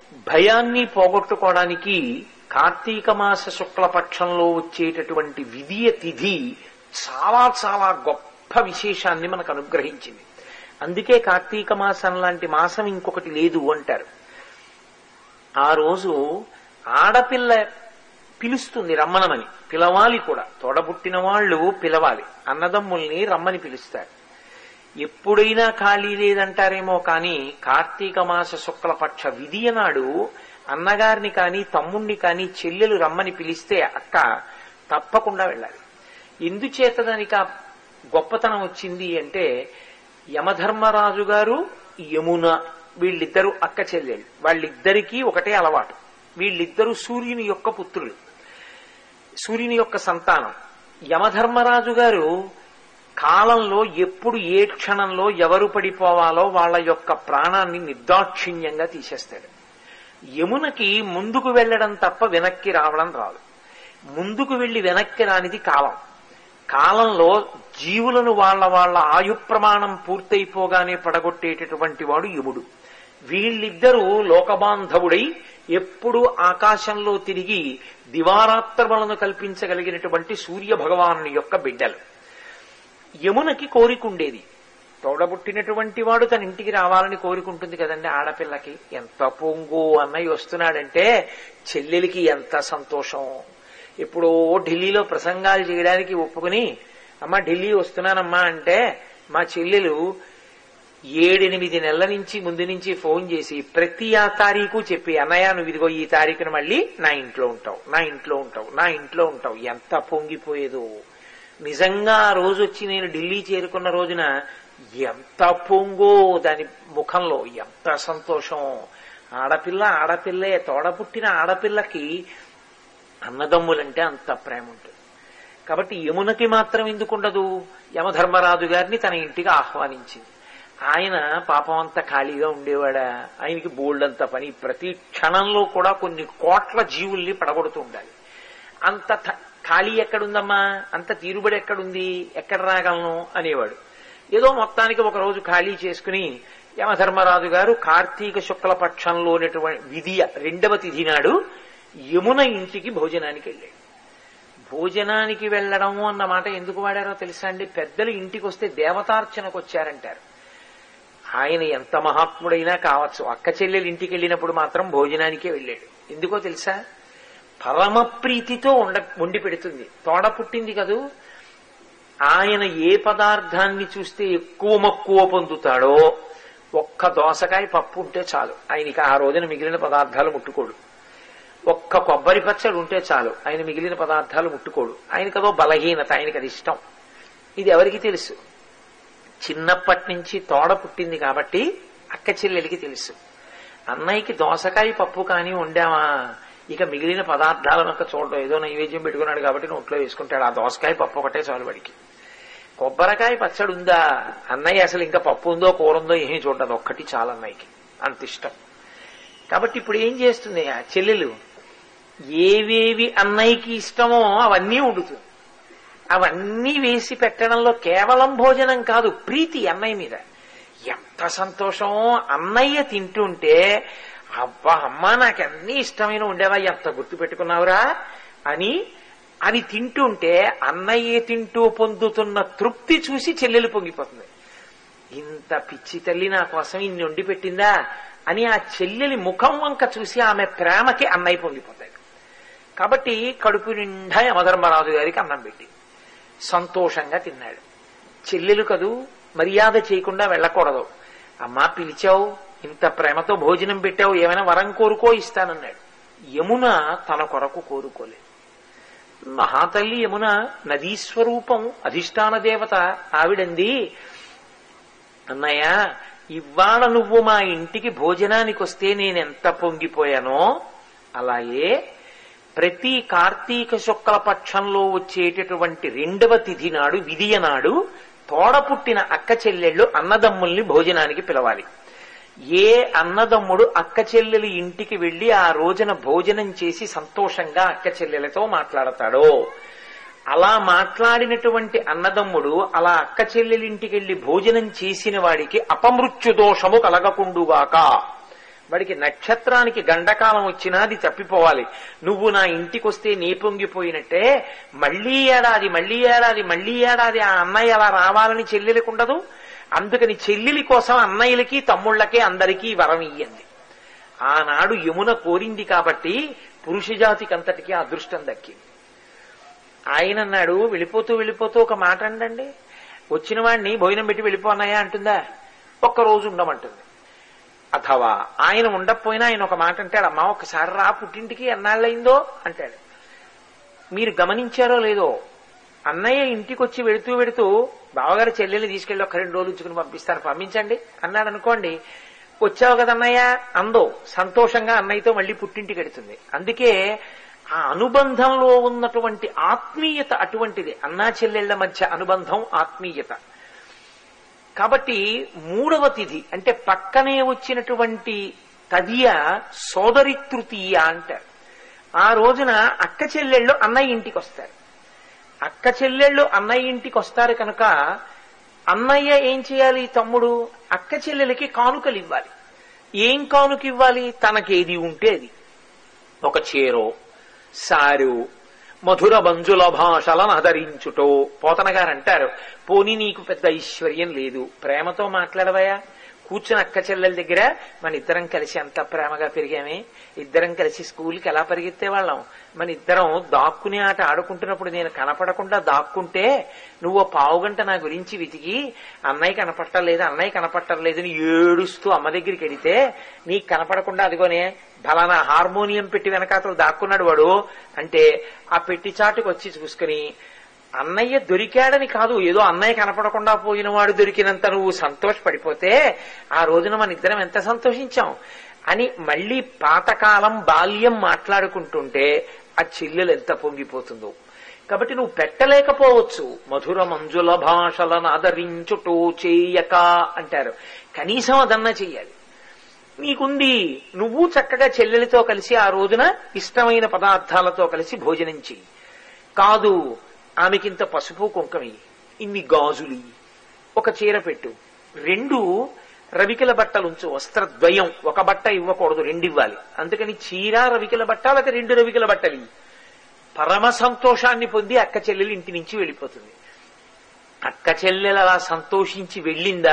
భయాన్ని పోగొట్టుకోవడానికి కార్తీక మాస శుక్లపక్షంలో వచ్చేటటువంటి విధియ తిథి చాలా చాలా గొప్ప విశేషాన్ని మనకు అనుగ్రహించింది అందుకే కార్తీక మాసం లాంటి మాసం ఇంకొకటి లేదు అంటారు ఆ రోజు ఆడపిల్ల పిలుస్తుంది రమ్మనమని పిలవాలి కూడా తోడబుట్టిన వాళ్ళు పిలవాలి అన్నదమ్ముల్ని రమ్మని పిలుస్తారు ఎప్పుడైనా ఖాళీ లేదంటారేమో కానీ కార్తీక మాస శుక్లపక్ష విధియ నాడు అన్నగారిని కానీ తమ్ముణ్ణి కానీ చెల్లెలు రమ్మని పిలిస్తే అక్క తప్పకుండా వెళ్ళాలి ఎందుచేత దానికి ఆ గొప్పతనం వచ్చింది అంటే యమధర్మరాజు గారు యమున వీళ్ళిద్దరూ అక్క చెల్లెళ్ళు వాళ్ళిద్దరికీ ఒకటే అలవాటు వీళ్ళిద్దరూ సూర్యుని యొక్క పుత్రులు సూర్యుని యొక్క సంతానం యమధర్మరాజు గారు కాలంలో ఎప్పుడు ఏ క్షణంలో ఎవరు పడిపోవాలో వాళ్ళ యొక్క ప్రాణాన్ని నిర్దాక్షిణ్యంగా తీసేస్తాడు యమునకి ముందుకు వెళ్ళడం తప్ప వెనక్కి రావడం రాదు ముందుకు వెళ్లి వెనక్కి రానిది కాలం కాలంలో జీవులను వాళ్ళ వాళ్ళ ఆయు ప్రమాణం పూర్తయిపోగానే పడగొట్టేటటువంటి వాడు యముడు వీళ్ళిద్దరూ లోకబాంధవుడై ఎప్పుడూ ఆకాశంలో తిరిగి దివారాత్రములను కల్పించగలిగినటువంటి సూర్య భగవాను యొక్క బిడ్డలు యమునకి కోరికుండేది తోడబుట్టినటువంటి వాడు తన ఇంటికి రావాలని కోరుకుంటుంది కదండి ఆడపిల్లకి ఎంత పొంగు అన్నయ్య వస్తున్నాడంటే చెల్లెలికి ఎంత సంతోషం ఎప్పుడో ఢిల్లీలో ప్రసంగాలు చేయడానికి ఒప్పుకుని అమ్మ ఢిల్లీ వస్తున్నానమ్మా అంటే మా చెల్లెలు ఏడెనిమిది నెలల నుంచి ముందు నుంచి ఫోన్ చేసి ప్రతి ఆ తారీఖు చెప్పి అన్నయ్య నువ్వు ఇదిగో ఈ తారీఖున మళ్ళీ నా ఇంట్లో ఉంటావు నా ఇంట్లో ఉంటావు నా ఇంట్లో ఉంటావు ఎంత పొంగిపోయేదో నిజంగా ఆ రోజు వచ్చి నేను ఢిల్లీ చేరుకున్న రోజున ఎంత పొంగో దాని ముఖంలో ఎంత సంతోషం ఆడపిల్ల ఆడపిల్లే తోడపుట్టిన ఆడపిల్లకి అన్నదమ్ములంటే అంత ప్రేమ ఉంటుంది కాబట్టి యమునకి మాత్రం ఎందుకుండదు యమధర్మరాజు గారిని తన ఇంటికి ఆహ్వానించింది ఆయన పాపం అంత ఖాళీగా ఉండేవాడా ఆయనకి బోల్డంత పని ప్రతి క్షణంలో కూడా కొన్ని కోట్ల జీవుల్ని పడగొడుతూ ఉండాలి అంత థ- ఖాళీ ఎక్కడుందమ్మా అంత తీరుబడి ఎక్కడుంది ఎక్కడ రాగలను అనేవాడు ఏదో మొత్తానికి ఒక రోజు ఖాళీ చేసుకుని యమధర్మరాజు గారు కార్తీక శుక్ల పక్షంలోనటువంటి విధియ రెండవ తిథి నాడు యమున ఇంటికి భోజనానికి వెళ్ళాడు భోజనానికి వెళ్ళడం అన్న మాట ఎందుకు వాడారో తెలుసా అండి పెద్దలు ఇంటికి వస్తే దేవతార్చనకు వచ్చారంటారు ఆయన ఎంత మహాత్ముడైనా కావచ్చు అక్క చెల్లెలు ఇంటికి వెళ్ళినప్పుడు మాత్రం భోజనానికే వెళ్ళాడు ఎందుకో తెలుసా పరమ ప్రీతితో ఉండ వండి పెడుతుంది తోడ పుట్టింది కదూ ఆయన ఏ పదార్థాన్ని చూస్తే ఎక్కువ మక్కువ పొందుతాడో ఒక్క దోసకాయ పప్పు ఉంటే చాలు ఆయనకి ఆ రోజున మిగిలిన పదార్థాలు ముట్టుకోడు ఒక్క కొబ్బరి పచ్చడి ఉంటే చాలు ఆయన మిగిలిన పదార్థాలు ముట్టుకోడు ఆయనకదో బలహీనత ఆయనకి అది ఇష్టం ఇది ఎవరికి తెలుసు చిన్నప్పటి నుంచి తోడ పుట్టింది కాబట్టి అక్క చెల్లెలికి తెలుసు అన్నయ్యకి దోసకాయ పప్పు కానీ వండామా ఇక మిగిలిన పదార్థాలను ఒక చూడడం ఏదో నైవేద్యం పెట్టుకున్నాడు కాబట్టి నోట్లో వేసుకుంటాడు ఆ దోసకాయ పప్పు ఒకటే చాలు వాడికి కొబ్బరికాయ పచ్చడి ఉందా అన్నయ్య అసలు ఇంకా పప్పు ఉందో కూర ఉందో ఏమీ చూడదు ఒక్కటి చాలు అన్నయ్యకి అంత ఇష్టం కాబట్టి ఇప్పుడు ఏం చేస్తుంది ఆ చెల్లెలు ఏవేవి అన్నయ్యకి ఇష్టమో అవన్నీ వండుతుంది అవన్నీ వేసి పెట్టడంలో కేవలం భోజనం కాదు ప్రీతి అన్నయ్య మీద ఎంత సంతోషం అన్నయ్య తింటుంటే అబ్బా అమ్మా నాకు అన్ని ఇష్టమైన ఉండేవా ఎంత గుర్తు పెట్టుకున్నావురా అని అని తింటుంటే అన్నయ్య తింటూ పొందుతున్న తృప్తి చూసి చెల్లెలు పొంగిపోతుంది ఇంత పిచ్చి తల్లి నా కోసం ఇన్ని వండి పెట్టిందా అని ఆ చెల్లెలి ముఖం వంక చూసి ఆమె ప్రేమకి అన్నయ్య పొంగిపోతాడు కాబట్టి కడుపు నిండా యమధర్మరాజు గారికి అన్నం పెట్టి సంతోషంగా తిన్నాడు చెల్లెలు కదూ మర్యాద చేయకుండా వెళ్ళకూడదు అమ్మా పిలిచావు ఇంత ప్రేమతో భోజనం పెట్టావు ఏమైనా వరం కోరుకో ఇస్తానన్నాడు యమున తన కొరకు కోరుకోలేదు మహాతల్లి యమున నదీ స్వరూపం అధిష్టాన దేవత ఆవిడంది అన్నయ్య ఇవాళ నువ్వు మా ఇంటికి భోజనానికి వస్తే నేనెంత పొంగిపోయానో అలాగే ప్రతి కార్తీక శుక్ల పక్షంలో వచ్చేటటువంటి రెండవ తిథి నాడు విధియ నాడు తోడ పుట్టిన అక్క చెల్లెళ్ళు అన్నదమ్ముల్ని భోజనానికి పిలవాలి ఏ అన్నదమ్ముడు అక్క చెల్లెలి ఇంటికి వెళ్లి ఆ రోజున భోజనం చేసి సంతోషంగా అక్క చెల్లెలతో మాట్లాడతాడో అలా మాట్లాడినటువంటి అన్నదమ్ముడు అలా అక్క చెల్లెలింటికి వెళ్లి భోజనం చేసిన వాడికి అపమృత్యు దోషము కలగకుండుగాక వాడికి నక్షత్రానికి గండకాలం వచ్చినా అది తప్పిపోవాలి నువ్వు నా ఇంటికి వస్తే నీ పొంగిపోయినట్టే మళ్ళీ ఏడాది మళ్ళీ ఏడాది మళ్ళీ ఏడాది ఆ అన్నయ్య అలా రావాలని చెల్లెలకు ఉండదు అందుకని చెల్లెలి కోసం అన్నయ్యలకి తమ్ముళ్ళకి అందరికీ వరం ఇయ్యండి ఆనాడు యమున కోరింది కాబట్టి పురుష జాతికి అంతటికీ అదృష్టం దక్కింది ఆయన అన్నాడు వెళ్ళిపోతూ వెళ్ళిపోతూ ఒక మాట అండండి వచ్చిన వాడిని భోజనం పెట్టి వెళ్ళిపోన్నాయా అంటుందా ఒక్క రోజు ఉండమంటుంది అథవా ఆయన ఉండకపోయినా ఆయన ఒక మాట అంటాడు అమ్మా ఒకసారి రా పుట్టింటికి ఎన్నాళ్ళయిందో అంటాడు మీరు గమనించారో లేదో అన్నయ్య ఇంటికి వచ్చి వెళుతూ వెళుతూ బావగారు చెల్లెల్ని తీసుకెళ్లి ఒక రెండు రోజులు ఉంచుకుని పంపిస్తాను పంపించండి అన్నాడు అనుకోండి వచ్చావు కదా అన్నయ్య అందో సంతోషంగా అన్నయ్యతో మళ్ళీ పుట్టింటికి వెడుతుంది అందుకే ఆ అనుబంధంలో ఉన్నటువంటి ఆత్మీయత అటువంటిది అన్నా చెల్లెళ్ల మధ్య అనుబంధం ఆత్మీయత కాబట్టి మూడవ తిథి అంటే పక్కనే వచ్చినటువంటి తదియ సోదరి తృతీయ అంటారు ఆ రోజున అక్క చెల్లెళ్ళు అన్నయ్య ఇంటికి వస్తారు అక్క చెల్లెళ్ళు అన్నయ్య ఇంటికి వస్తారు కనుక అన్నయ్య ఏం చేయాలి తమ్ముడు అక్క చెల్లెలకి కానుకలు ఇవ్వాలి ఏం కానుక ఇవ్వాలి తనకేది ఉంటే అది ఒక చీరో సారు మధుర మంజుల భాషలను ఆదరించుటో పోతన గారు అంటారు పోనీ నీకు పెద్ద ఐశ్వర్యం లేదు ప్రేమతో మాట్లాడవయా కూర్చుని అక్క చెల్లెల దగ్గర మన ఇద్దరం కలిసి ఎంత ప్రేమగా పెరిగామే ఇద్దరం కలిసి స్కూల్కి ఎలా పరిగెత్తే వాళ్ళం మన ఇద్దరం దాక్కునే ఆట ఆడుకుంటున్నప్పుడు నేను కనపడకుండా దాక్కుంటే నువ్వు పావుగంట నా గురించి వెతికి అన్నయ్య కనపట్టలేదు అన్నయ్య కనపట్టలేదు అని ఏడుస్తూ అమ్మ దగ్గరికి వెడితే నీకు కనపడకుండా అదిగోనే ఫలానా హార్మోనియం పెట్టి వెనకాతలు దాక్కున్నాడు వాడు అంటే ఆ పెట్టి చాటుకు వచ్చి చూసుకుని అన్నయ్య దొరికాడని కాదు ఏదో అన్నయ్య కనపడకుండా పోయిన వాడు దొరికినంత నువ్వు సంతోషపడిపోతే ఆ రోజున మన ఇద్దరం ఎంత సంతోషించాం అని మళ్ళీ పాతకాలం బాల్యం మాట్లాడుకుంటుంటే ఆ చెల్లెలు ఎంత పొంగిపోతుందో కాబట్టి నువ్వు పెట్టలేకపోవచ్చు మధుర మంజుల భాషలను ఆదరించుటో చేయక అంటారు కనీసం అదన్నా చెయ్యాలి నీకుంది నువ్వు చక్కగా చెల్లెలితో కలిసి ఆ రోజున ఇష్టమైన పదార్థాలతో కలిసి భోజనం చెయ్యి కాదు ఆమెకింత పసుపు కుంకమి ఇన్ని గాజులు ఒక చీర పెట్టు రెండు రవికల బట్టలు ఉంచు వస్త్రద్వయం ఒక బట్ట ఇవ్వకూడదు రెండు ఇవ్వాలి అందుకని చీర రవికల బట్ట లేకపోతే రెండు రవికల బట్టలు పరమ సంతోషాన్ని పొంది అక్క చెల్లెలు ఇంటి నుంచి వెళ్ళిపోతుంది అక్క చెల్లెలు అలా సంతోషించి వెళ్ళిందా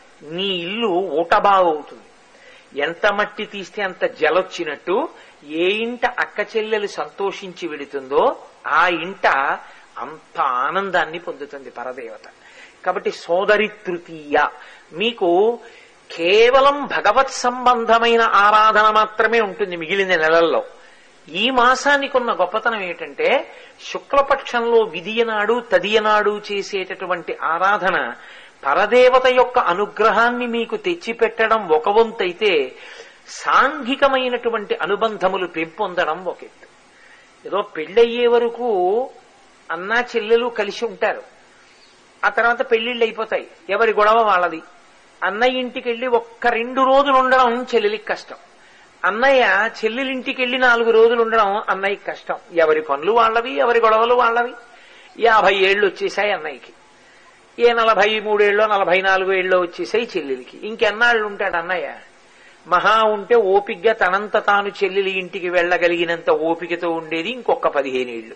నీ ఇల్లు ఊటబాగవుతుంది ఎంత మట్టి తీస్తే అంత జలొచ్చినట్టు ఏ ఇంట అక్క చెల్లెలు సంతోషించి వెళుతుందో ఆ ఇంట అంత ఆనందాన్ని పొందుతుంది పరదేవత కాబట్టి సోదరి తృతీయ మీకు కేవలం భగవత్ సంబంధమైన ఆరాధన మాత్రమే ఉంటుంది మిగిలిన నెలల్లో ఈ మాసానికి ఉన్న గొప్పతనం ఏంటంటే శుక్లపక్షంలో విధియనాడు తదియనాడు చేసేటటువంటి ఆరాధన పరదేవత యొక్క అనుగ్రహాన్ని మీకు తెచ్చిపెట్టడం ఒక వంతైతే సాంఘికమైనటువంటి అనుబంధములు పెంపొందడం ఒక ఎత్తు ఏదో పెళ్ళయ్యే వరకు అన్నా చెల్లెలు కలిసి ఉంటారు ఆ తర్వాత పెళ్లిళ్ళు అయిపోతాయి ఎవరి గొడవ వాళ్ళది అన్నయ్య ఇంటికి వెళ్ళి ఒక్క రెండు రోజులు ఉండడం చెల్లెలికి కష్టం అన్నయ్య చెల్లెలింటికి వెళ్ళి నాలుగు రోజులు ఉండడం అన్నయ్యకి కష్టం ఎవరి పనులు వాళ్ళవి ఎవరి గొడవలు వాళ్ళవి యాభై ఏళ్ళు వచ్చేసాయి అన్నయ్యకి ఏ నలభై మూడేళ్ళలో నలభై నాలుగు ఏళ్ళలో వచ్చేసాయి చెల్లెలికి ఇంకెన్నాళ్ళు ఉంటాడు అన్నయ్య మహా ఉంటే ఓపిగ్గా తనంత తాను చెల్లెలి ఇంటికి వెళ్ళగలిగినంత ఓపికతో ఉండేది ఇంకొక పదిహేనేళ్లు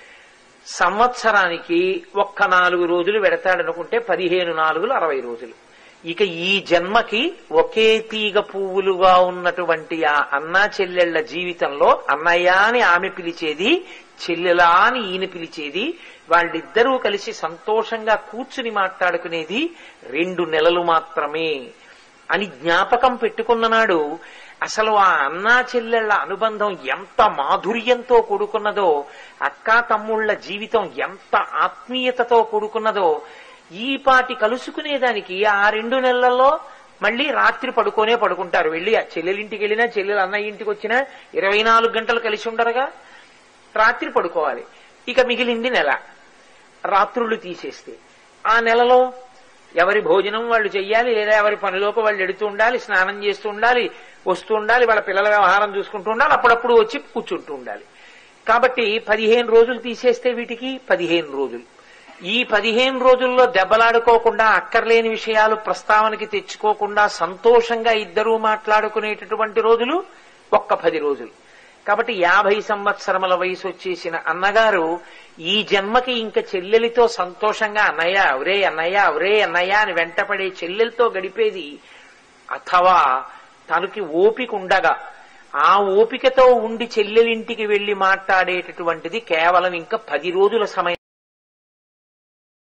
సంవత్సరానికి ఒక్క నాలుగు రోజులు పెడతాడనుకుంటే పదిహేను నాలుగులు అరవై రోజులు ఇక ఈ జన్మకి ఒకే తీగ పువ్వులుగా ఉన్నటువంటి ఆ అన్నా చెల్లెళ్ల జీవితంలో అన్నయ్య అని ఆమె పిలిచేది చెల్లెలా అని ఈయన పిలిచేది వాళ్ళిద్దరూ కలిసి సంతోషంగా కూర్చుని మాట్లాడుకునేది రెండు నెలలు మాత్రమే అని జ్ఞాపకం పెట్టుకున్న నాడు అసలు ఆ అన్నా చెల్లెళ్ల అనుబంధం ఎంత మాధుర్యంతో కూడుకున్నదో అక్కా తమ్ముళ్ల జీవితం ఎంత ఆత్మీయతతో కూడుకున్నదో ఈ పాటి కలుసుకునేదానికి ఆ రెండు నెలల్లో మళ్ళీ రాత్రి పడుకోనే పడుకుంటారు వెళ్ళి ఆ చెల్లెలింటికి వెళ్ళినా చెల్లెలు అన్నయ్య ఇంటికి వచ్చినా ఇరవై నాలుగు గంటలు కలిసి ఉండరుగా రాత్రి పడుకోవాలి ఇక మిగిలింది నెల రాత్రులు తీసేస్తే ఆ నెలలో ఎవరి భోజనం వాళ్ళు చెయ్యాలి లేదా ఎవరి పనిలోకి వాళ్ళు ఎడుతూ ఉండాలి స్నానం చేస్తూ ఉండాలి వస్తూ ఉండాలి వాళ్ళ పిల్లల వ్యవహారం చూసుకుంటూ ఉండాలి అప్పుడప్పుడు వచ్చి కూర్చుంటూ ఉండాలి కాబట్టి పదిహేను రోజులు తీసేస్తే వీటికి పదిహేను రోజులు ఈ పదిహేను రోజుల్లో దెబ్బలాడుకోకుండా అక్కర్లేని విషయాలు ప్రస్తావనకి తెచ్చుకోకుండా సంతోషంగా ఇద్దరూ మాట్లాడుకునేటటువంటి రోజులు ఒక్క పది రోజులు కాబట్టి యాభై సంవత్సరముల వయసు వచ్చేసిన అన్నగారు ఈ జన్మకి ఇంక చెల్లెలితో సంతోషంగా అన్నయ్య ఒరే అన్నయ్య ఒరే అన్నయ్య అని వెంటపడే చెల్లెలతో గడిపేది అథవా తనకి ఓపిక ఉండగా ఆ ఓపికతో ఉండి చెల్లెలింటికి వెళ్లి మాట్లాడేటటువంటిది కేవలం ఇంకా పది రోజుల సమయం